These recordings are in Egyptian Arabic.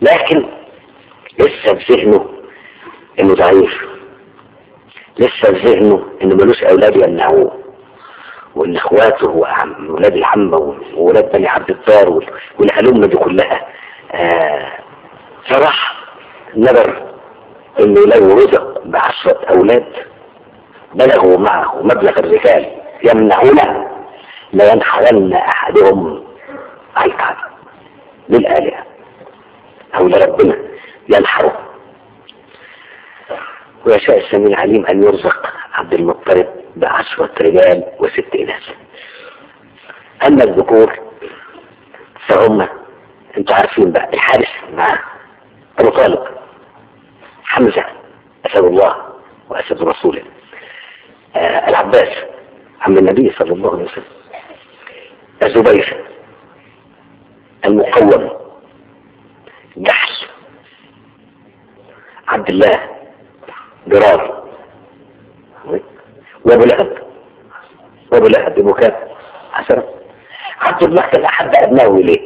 لكن لسه في ذهنه انه ضعيف لسه في ذهنه انه ملوش اولاد يمنعوه وان اخواته واولاد العمه واولاد بني عبد الدار والهلمه دي كلها آه فراح نذر انه لو رزق بعشرة اولاد بلغوا معه مبلغ الرجال يمنعونه لينحرن احدهم على الكعبة للآلهة او لربنا ينحره ويشاء السميع العليم ان يرزق عبد المطلب بعشرة رجال وست اناث اما الذكور فهم انتوا عارفين بقى الحارس مع ابو طالب حمزة اسد الله واسد رسوله آه العباس عم النبي صلى الله عليه وسلم الزبير المقوم جحش عبد الله ضرار وابو لهب وابو لهب بمكان حسنا عبد الله كان احب ابنائه اليه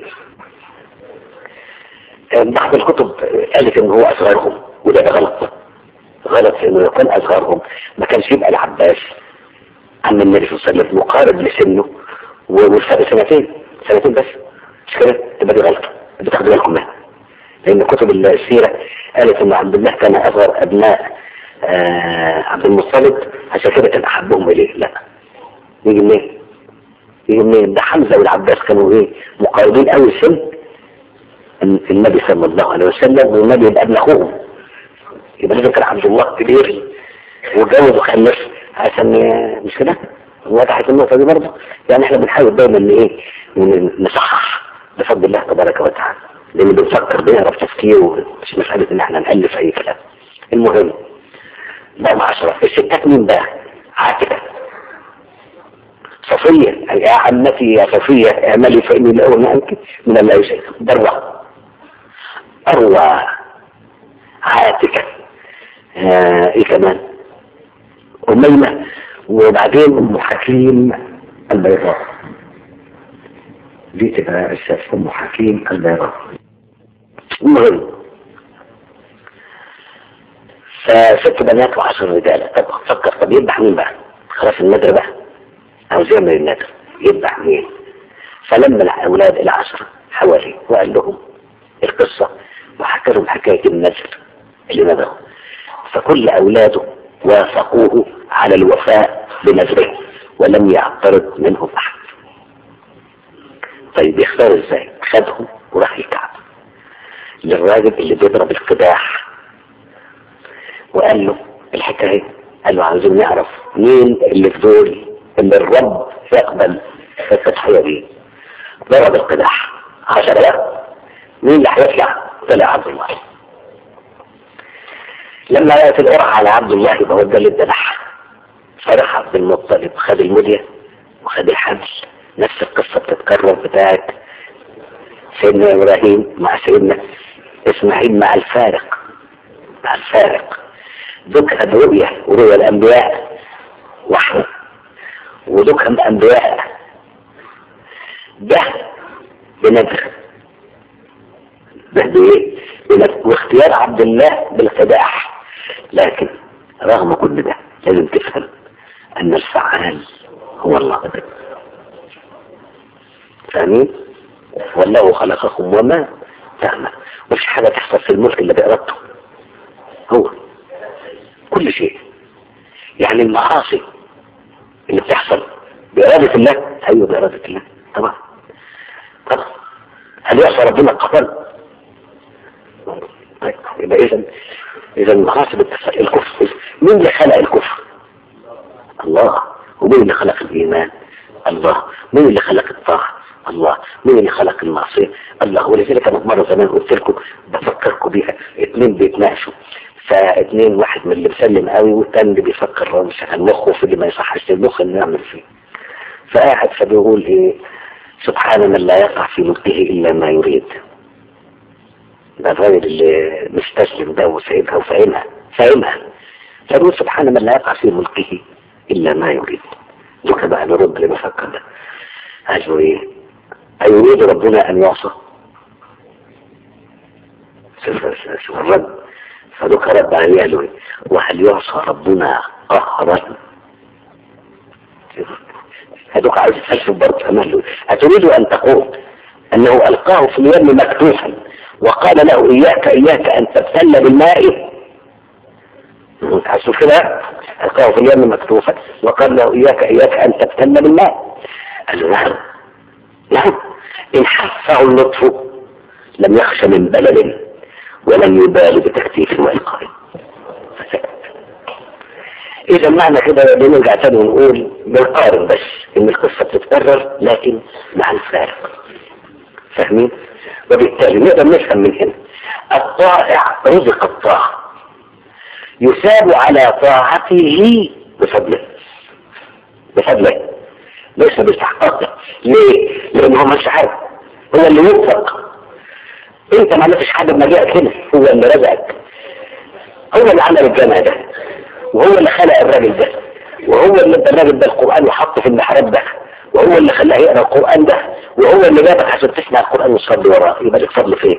بعض الكتب قالت ان هو اصغرهم وده غلط غلط انه لو كان اصغرهم ما كانش يبقى العباس عم النبي صلى الله عليه وسلم مقارب لسنه والفرق سنتين سنتين بس مش كده تبقى دي غلطه بتاخدوا بالكم منها لان كتب السيره قالت ان عبد الله كان اصغر ابناء آه عبد المطلب عشان كده كان احبهم اليه لا يجي منين؟ يجي منين؟ ده حمزه والعباس كانوا ايه؟ مقاربين قوي سن النبي صلى الله عليه وسلم والنبي يبقى ابن اخوهم يبقى لازم كان عبد الله كبير وجوز وخلف عشان مش كده؟ وضحت النقطة دي برضه يعني احنا بنحاول دايما ان ايه نصحح بفضل الله تبارك وتعالى لان بنفكر بنعرف تفكير ومش مسألة ان احنا نألف اي كلام المهم بقى عشرة الستات مين بقى؟ عاتكة صفية يا عمتي يا صفية اعملي فإني لأول عنك من الله شيء دروة أروى عاتكة آه ايه كمان أميمة وبعدين ام حكيم البيضاء دي تبقى اساس ام حكيم البيضاء المهم فست بنات وعشر رجالة طب فكر طب يذبح مين بقى خلاص النذر بقى عاوز يعمل النذر يذبح مين فلما الاولاد العشرة حواليه وقال لهم القصة وحكى لهم حكاية النذر اللي نذره فكل اولاده وافقوه على الوفاء بنذره ولم يعترض منهم احد طيب يختار ازاي خدهم وراح الكعبة للراجل اللي بيضرب القداح وقال له الحكاية قال له عاوزين نعرف مين اللي في دول اللي الرب يقبل التضحية دي ضرب القداح عشرة بقى مين اللي هيطلع طلع عبد الله لما لقيت القرعة على عبد الله يبقى هو ده اللي اتذبح فرح عبد المطلب خد المدية وخد الحبل نفس القصة بتتكرر بتاعت سيدنا إبراهيم مع سيدنا إسماعيل مع الفارق مع الفارق ذكر رؤية ورؤيا الأنبياء وحي وذكر الأنبياء ده بنذر ده بإيه؟ واختيار عبد الله بالقداح لكن رغم كل ده لازم تفهم أن الفعال هو الله فاهمين؟ والله خلقكم وما تعمل مفيش حاجة تحصل في الملك إلا بإرادته هو كل شيء يعني المعاصي اللي بتحصل بإرادة الله أيوه بإرادة الله طبعا طبعا هل يعصى ربنا قبل طيب يبقى إذا إذا المعاصي بتحصل الكفر مين اللي خلق الكفر؟ الله ومين اللي خلق الإيمان؟ الله مين اللي خلق الطاعة؟ الله مين اللي خلق المعصية الله ولذلك انا مرة زمان قلت لكم بفكركم بيها اتنين بيتناقشوا فاتنين واحد من اللي مسلم قوي والتاني اللي بيفكر مش عن مخه في اللي ما يصحش المخ انه يعمل فيه فقاعد فبيقول ايه سبحان من لا يقع في ملكه الا ما يريد ده الراجل اللي مستسلم ده وسايبها وفاهمها فاهمها فبيقول سبحان من لا يقع في ملكه الا ما يريد دوكا بقى نرد اللي بفكر ده قال له ايه أيريد ربنا أن يعصى شوف الرد فذوك رد عليه قالوا إيه؟ وهل يعصى ربنا قهرا هذوك عايز يتفلسف برضه فمال له أتريد أن تقول أنه ألقاه في اليم مكتوفا وقال له إياك إياك أن تبتل بالماء تحسوا كده ألقاه في اليم مكتوفا وقال له إياك إياك أن تبتل بالماء قال له نعم نعم إن حفه اللطف لم يخش من بلد ولم يبال بتكتيف وإلقاء فسكت إذا معنى كده بنرجع تاني ونقول بنقارن بس إن القصة بتتكرر لكن مع الفارق فاهمين؟ وبالتالي نقدر نفهم من هنا الطائع رزق الطاعة يثاب على طاعته بفضله بفضله ليس باستحقاقه ليه؟ لأنه مش حاجة هو اللي يوفق انت ما عملتش حاجة بمجيئك هنا هو اللي رزقك هو اللي عمل الجامع ده وهو اللي خلق الراجل ده وهو اللي ادى الراجل ده القرآن وحطه في المحراب ده وهو اللي خلاه يقرا القرآن ده وهو اللي جابك عشان تسمع القرآن وتصلي وراه يبقى لك فضل فين؟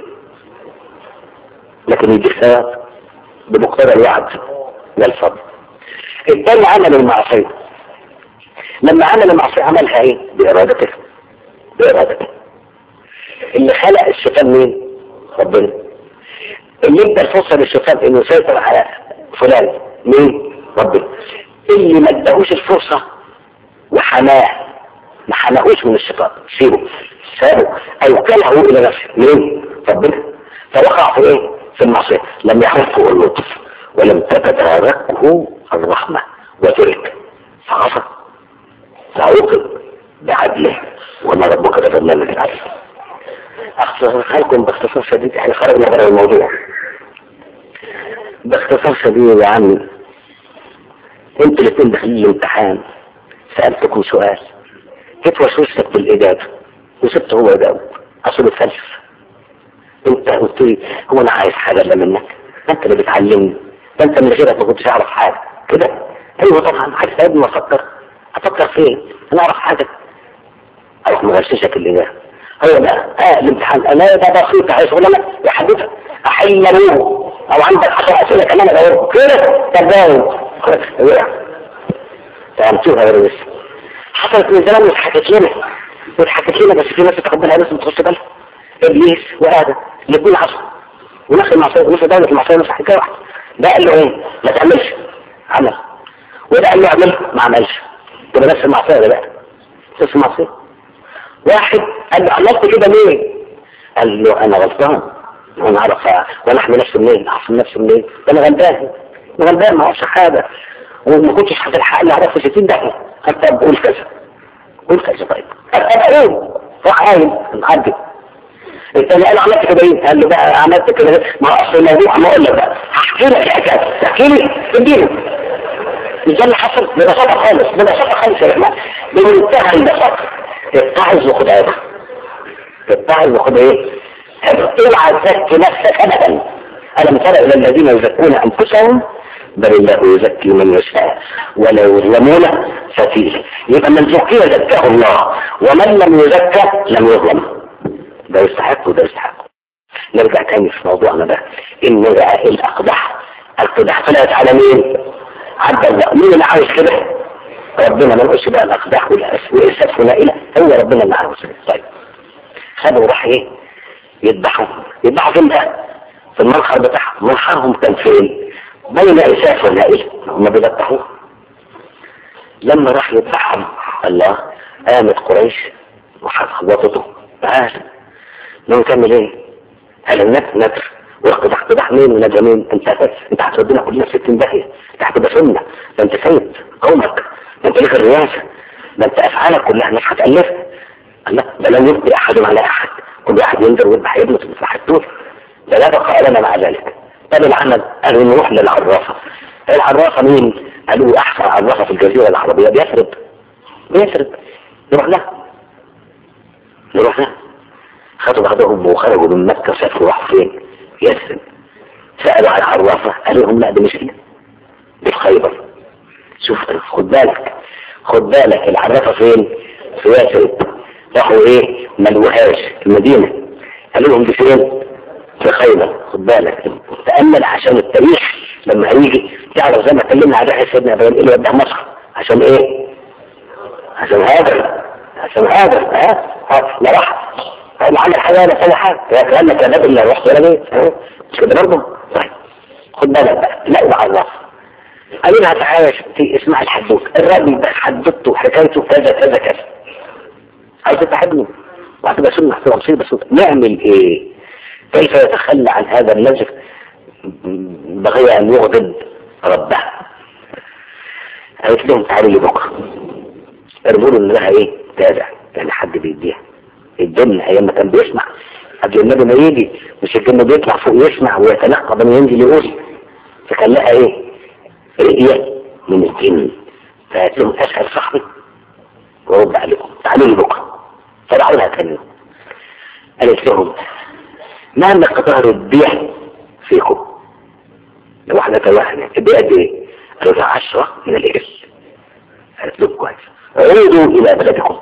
لكن يديك ثواب بمقتضى الوعد لا الفضل الثاني عمل المعصية لما عمل المعصية عملها ايه؟ بإرادته بإرادته اللي خلق الشيطان مين؟ ربنا اللي ادى الفرصة للشيطان انه يسيطر على فلان مين؟ ربنا اللي ما اداهوش الفرصة وحماه ما حماهوش من الشيطان سيبه سابه اوكله الى نفسه مين؟ ربنا فوقع في ايه؟ في المعصية لم يعرفه اللطف ولم تتداركه الرحمة وترك فعصى فعوقب بعدله وما ربك بظلام للعبيد اختصرها لكم باختصار شديد احنا خرجنا بره الموضوع باختصار شديد يا عمي انتوا الاثنين داخلين الامتحان سألتكم سؤال جيت وشوشتك بالإجابة وسبت هو يجاوب أصل الفلسفة انت قلت لي هو انا عايز حاجة الا منك انت اللي بتعلمني انت من غيرك ما كنتش اعرف حاجة كده ايوه طبعا عايز ابني افكر افكر فين انا اعرف حاجة اروح مغششك الاجابة هو ده اه الامتحان انا ده بسيط عايز ولا لا يا حبيبي احل نور او عندك 10 اسئله كمان اجاوب كده تجاوب وقع فهمتوها يا ريس حصلت من زمان واتحكت لنا واتحكت لنا بس في ناس تقبلها ناس ما تخش بالها ابليس وادم الاثنين عصوا ونفس المعصيه ونفس دوله المعصيه نفس حكايه واحده ده قال له ايه ما تعملش عمل وده قال له اعمل ما عملش تبقى نفس المعصيه ده بقى نفس المعصيه واحد قال له عملت كده ليه قال له انا غلطان وانا اعرف وانا احمل نفسي منين احمل نفسي منين ده انا غلبان انا غلبان ما اعرفش حاجه وما كنتش هتلحق اللي اعرفه 60 دقيقه حتى بقول كذا قول كذا طيب ابقى اقول راح قايل نعدي الثاني قال عملت كده ايه؟ قال له بقى عملت كده ما اصل الموضوع ما اقول لك بقى هحكي لك الحكايه تحكي لي اديني مش ده اللي حصل ببساطه خالص ببساطه خالص يا جماعه بمنتهى البساطه اتعظ وخد عبره اتعظ وخد ايه؟ اوعى تزكي نفسك ابدا الم تر الى الذين يزكون انفسهم بل الله يزكي من يشاء ولا يظلمون فتيل يبقى من زكي زكاه الله ومن لم يزكى لم يظلم ده يستحق وده يستحق نرجع تاني في موضوعنا ده ان بقى الاقدح القدح طلعت على مين عبد الله مين اللي عاوز كده ربنا ما نقولش بقى الاقدح والاسف ونائله هو ربنا اللي عاوز كده طيب خدوا راح ايه يذبحوا يذبحوا فين بقى في المنخر بتاعهم منخرهم كان فين بين اساف ونائله هم بيذبحوه لما راح يذبحهم الله قامت قريش وخبطته تعال لو تعمل ايه قال النت نتر واقدح قدح مين ونجا مين انت انت هتودينا كلنا في 60 داهيه انت هتبقى سنه ده انت سيد قومك ده انت ليك الرئاسه ده انت افعالك كلها مش هتالفها الله ده لن يبقي احد على احد كل واحد ينزل ويذبح ابنه في الحدود ده لا بقاء لنا مع ذلك طب العمل قالوا نروح للعرافه العرافه مين؟ قالوا احسن عرافه في الجزيره العربيه بيثرب بيثرب نروح لها نروح لها خدوا بعضهم وخرجوا من مكة سافروا راحوا فين؟ يثرب سألوا على العرافة قالوا لهم لا دي مش هنا دي في خيبر شوف خد بالك خد بالك العرافة فين؟ في يثرب راحوا ايه؟ ملوهاش المدينة قالوا لهم دي فين؟ في خيبر خد بالك تأمل عشان التاريخ لما هيجي تعرف زي ما اتكلمنا على سيدنا ابراهيم ايه اللي وداه مصر عشان ايه؟ عشان هاجر عشان هاجر ها ها لا راح ما عمل حاجه ولا سوى حاجه قال لك يا نبي لا رحت ولا جيت ها؟ مش كده برضه؟ طيب خد بالك بقى لا مع الله قالوا لها تعالى يا ستي اسمع الحدوث الراجل ده حدثته حكايته كذا كذا كذا عايز تحدني وبعد ما سنة احترام مصيبة صوت نعمل ايه كيف يتخلى عن هذا النزف بغي ان يغضب ربه قالت لهم تعالوا لي بكره ارجو له ان لها ايه تابع يعني حد بيديها الجن ايام ما كان بيسمع قبل النبي ما يجي مش الجن بيطلع فوق يسمع ويتلقى من ينزل يقول فكان لها ايه رؤية من الجن فقالت لهم اسال صاحبي وارد عليكم تعالوا لي بكره فراحوا لها تاني يوم. قالت لهم ما مقدار البيع فيكم لو احنا توهنا البيع قد ايه؟ قالوا ده 10 من الابل قالت لهم كويس عودوا الى بلدكم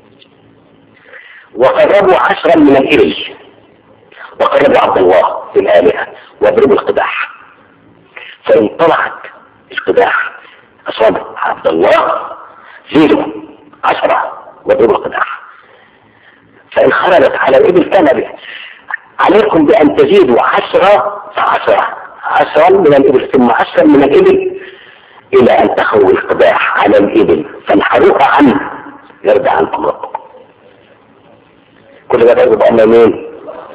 وقربوا عشرا من الابل وقربوا عبد الله في الالهه واضربوا القداح فان طلعت القداح اصابت عبد الله زيدوا عشرة واضربوا القداح فإن خرجت على الإبل كان به عليكم بأن تزيدوا عشرة فعشرة عشرا من الإبل ثم عشرا من الإبل إلى أن تخووا القداح على الإبل فانحروها عنه يرجع عنكم ربكم كل ده رجل بأمر مين؟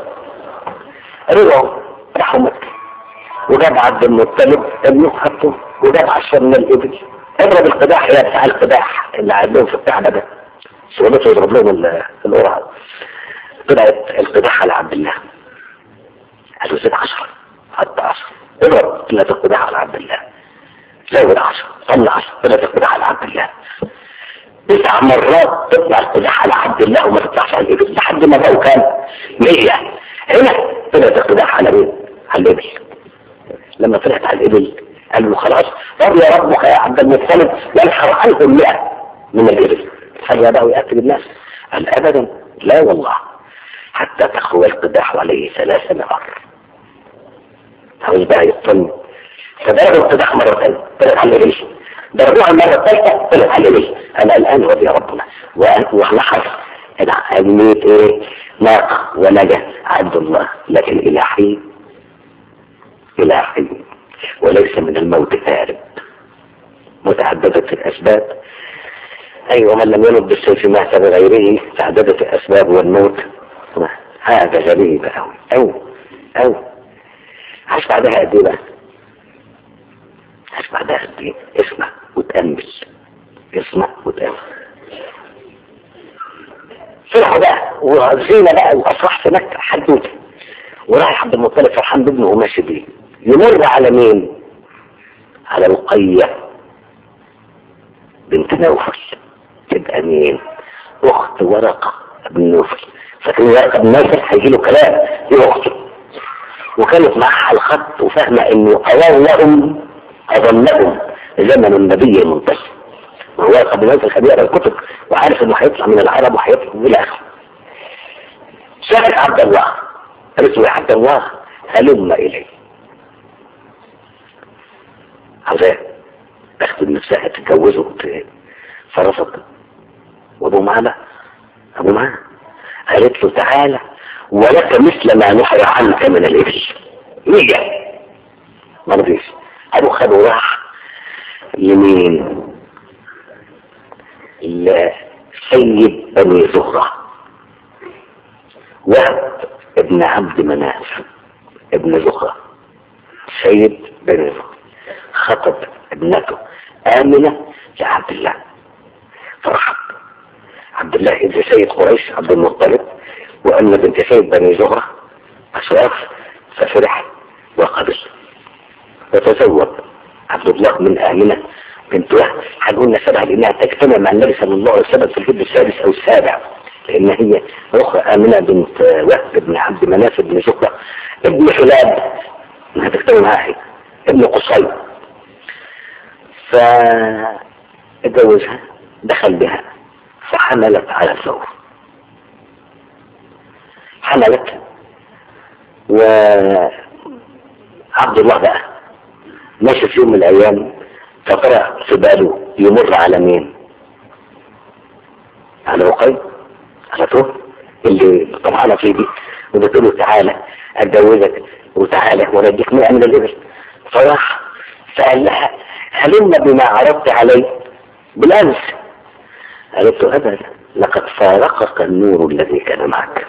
رجعوا راحوا مكة وجاب عبد المطلب ابنه حطه وجاب عشرة من الإبل اضرب القداح يا بتاع القداح اللي عندهم في الكعبة ده شغلته يضرب لهم القرعة طلعت القداح على عبد الله قالوا زيد عشرة حتى عشرة اضرب طلعت القداح على عبد الله زود عشرة طلع عشرة طلعت القداح على عبد الله تسع مرات تطلع القداح على عبد الله وما تطلعش على الإبل لحد ما بقوا كام؟ 100 هنا طلعت القداح على مين؟ على الإبل لما طلعت على الإبل قال له خلاص رضي ربك يا عبد المطلب ينحر عنهم 100 من الإبل هل بقى يأكل الناس قال أبدا لا والله حتى تخوى القداح عليه ثلاث مرات عاوز بقى يطن فضربوا القداح مرتين طلع على الإبل ضربوها المرة الثالثة طلع على الإبل أنا الآن رضي ربنا ونحر الميت إيه ناقة ونجا عبد الله لكن إلى حين إلى حين وليس من الموت هارب متعددة الأسباب أيوة من لم يلد بالسيف مات بغيره تعددت الأسباب والموت هذا غريب أوي أو أو عاش بعدها قد إيه بقى؟ عاش بعدها قد إيه؟ اسمع وتأمل اسمع وتأمل فرحوا بقى وزينة بقى وأفراح في مكة حدوته ورايح عبد المطلب فرحان بابنه وماشي بيه يمر على مين؟ على رقية بنت نوفل تبقى مين؟ أخت ورقة بن نوفل فكان ورقة بن نوفل هيجي له كلام دي أخته وكانت معها على الخط وفاهمة إنه أولهم أظلهم زمن النبي المنتصر وهو ورقة بن نوفل خبير الكتب وعارف إنه هيطلع من العرب وهيطلع إلى آخره شافت عبد الله قالت له يا عبد الله هلم إلي عاوزاه تاخد نفسها تتجوزه فرفض وابو معنا ابو معنا قالت له تعالى ولك مثل ما نحر عنك من الابل نيجا ما رضيش ابو خده راح يمين لسيد بني زهرة وهب ابن عبد مناف ابن زهرة سيد بني زهرة خطب ابنته آمنة لعبد الله فرحب عبد الله ابن سيد قريش عبد المطلب وأن بنت سيد بني زهرة أشراف ففرح وقبل وتزوج عبد الله من آمنة بنت وهب هنقول نسبها لأنها تجتمع مع النبي صلى الله عليه وسلم في الجد السادس أو السابع لأن هي أخرى آمنة بنت وهب بن عبد مناف بن زهرة ابن حلاب ما تجتمع معها ابن قصي فاتجوزها دخل بها فحملت على الثور حملت وعبد الله بقى ماشي في يوم من الايام فطرع في باله يمر على مين على رقي على طول اللي طبعا في دي وبتقول له تعالى اتجوزك وتعالى وانا اديك 100 من الابل فراح فقال لها هلم بما عرضت علي بالامس قالت له ابدا لقد فارقك النور الذي كان معك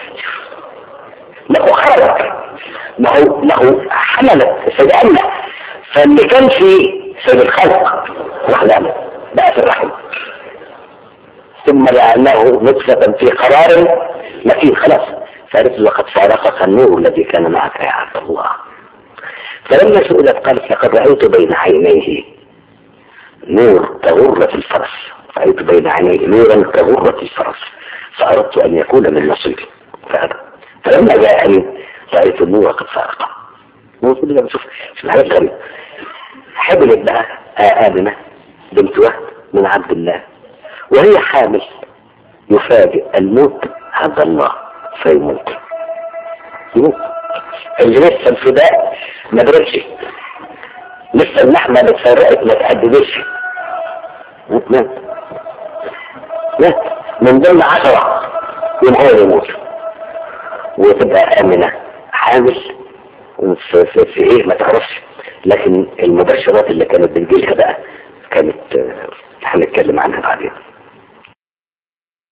له خرج ما هو له حملت سجأنا فاللي كان في سيد الخلق وحدانه بقى في الرحم ثم جعلناه نطفة في قرار مكين خلاص فقالت له لقد فارقك النور الذي كان معك يا عبد الله فلما سئلت قالت لقد رأيت بين عينيه نور كغرة الفرس رأيت بين عينيه نورا كغرة الفرس فأردت أن يكون من نصيبي فهذا فلما جاءني رأيت النور قد فارقه وكل ده بشوف شوف الحاجات غريبة حبلت بقى آمنة بنت وهب من عبد الله وهي حامل يفاجئ الموت عبد الله فيموت يموت اللي لسه الفداء ما درتش لسه اللحمة اللي اتفرقت ما تحددش مات مات من ضمن عشرة يوم هو يموت وتبقى آمنة حامل في, في, في ايه ما تعرفش لكن المبشرات اللي كانت بتجيلها بقى كانت هنتكلم عنها بعدين